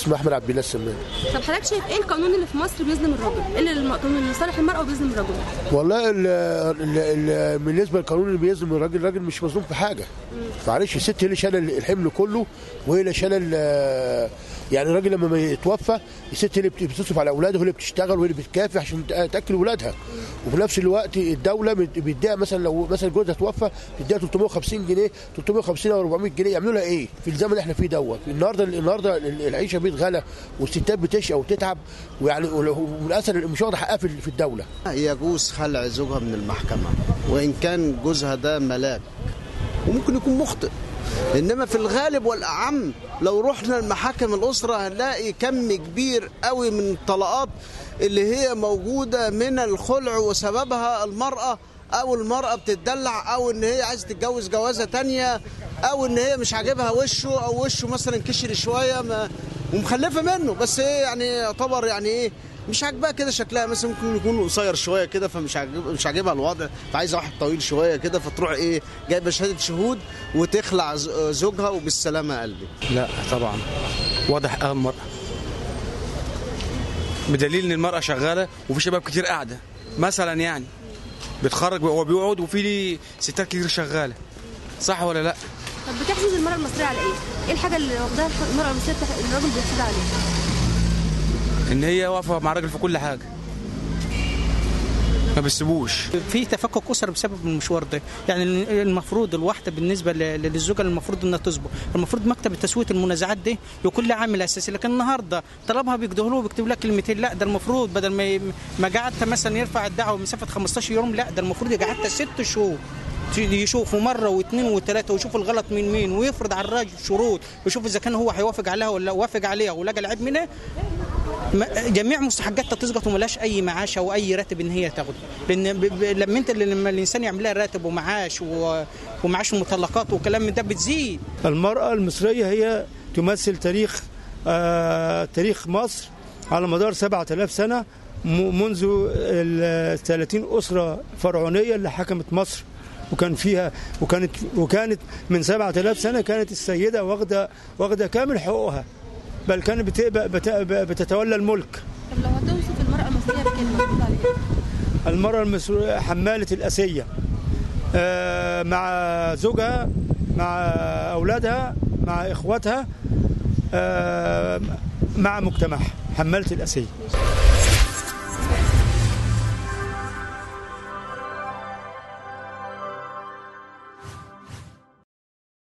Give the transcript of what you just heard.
اسمه احمد عبد الله السمان طب حضرتك شايف ايه القانون اللي في مصر بيظلم الراجل؟ ايه اللي القانون اللي لصالح المرأة وبيظلم الرجل؟ والله ال ال ال بالنسبه للقانون اللي بيظلم الراجل الراجل مش مظلوم في حاجه معلش الست هي اللي شايله الحمل كله وهي اللي شايله ال- يعني الراجل لما ما يتوفى الست هي اللي بت- بتصرف على اولاده وهي اللي بتشتغل وهي اللي بتكافح عشان تأ- تاكل اولادها وفي نفس الوقت الدوله بت- بتديها مثلا لو مثلا جوزها توفى تديها 350 جنيه 350 او 400 جنيه يعملوا لها ايه في الزمن اللي احنا فيه دوت النهارده النهارده العيشه بيتغلى والستات بتشقى وتتعب ويعني وللاسف مش واخده حقها في في الدوله يجوز خلع زوجها من المحكمة وإن كان جوزها ده ملاك وممكن يكون مخطئ إنما في الغالب والأعم لو رحنا المحاكم الأسرة هنلاقي كم كبير قوي من الطلاقات اللي هي موجودة من الخلع وسببها المرأة أو المرأة بتدلع أو إن هي عايزة تتجوز جوازة تانية أو إن هي مش عاجبها وشه أو وشه مثلا كشري شوية ما ومخلفة منه بس إيه يعني يعتبر يعني إيه مش عاجبها كده شكلها مثلا ممكن يكون قصير شويه كده فمش عاجب مش عاجبها الوضع فعايزه واحد طويل شويه كده فتروح ايه جايبه شهاده شهود وتخلع ز- زوجها وبالسلامه يا قلبي لا طبعا واضح أهم المرأة بدليل ان المرأة شغالة وفي شباب كتير قاعدة مثلا يعني بيتخرج هو بيقعد وفي لي ستات كتير شغالة صح ولا لا؟ طب بتحسد المرأة المصرية على ايه؟ ايه الحاجة اللي واخداها المرأة المصرية بتح... الراجل بيحسدها عليها؟ ان هي واقفة مع الراجل في كل حاجة ما بيسيبوش في تفكك اسر بسبب المشوار ده يعني المفروض الواحده بالنسبه ل- للزوجه المفروض انها تصبر المفروض مكتب تسويه المنازعات ده يكون له عامل اساسي لكن النهارده طلبها بيكتبوا له بيكتب لك كلمتين لا ده المفروض بدل ما ي- ما قعدت مثلا يرفع الدعوه مسافه 15 يوم لا ده المفروض يقعدت ست شهور يشوفوا مره واثنين وثلاثه ويشوف الغلط من مين ويفرض على الراجل شروط ويشوف اذا كان هو هيوافق عليها ولا وافق عليها ولقى العيب منها ما- جميع مستحقاتها تسقط وملاش اي معاش او اي راتب ان هي تاخده لان ب... ب... لما انت لما الانسان يعمل لها راتب ومعاش و... ومعاش مطلقات وكلام من ده بتزيد المرأة المصرية هي تمثل تاريخ آه تاريخ مصر على مدار 7000 سنة م- منذ ال 30 أسرة فرعونية اللي حكمت مصر وكان فيها وكانت وكانت من 7000 سنة كانت السيدة واخدة واخدة كامل حقوقها بل كانت بت- بت- بتتولى الملك طب لو هتوصف المرأة المصرية بكلمة تقول عليها ايه؟ المرأة المصرية حمالة الأسية آه، مع زوجها مع أولادها مع إخواتها آه، مع مجتمعها حمالة الأسية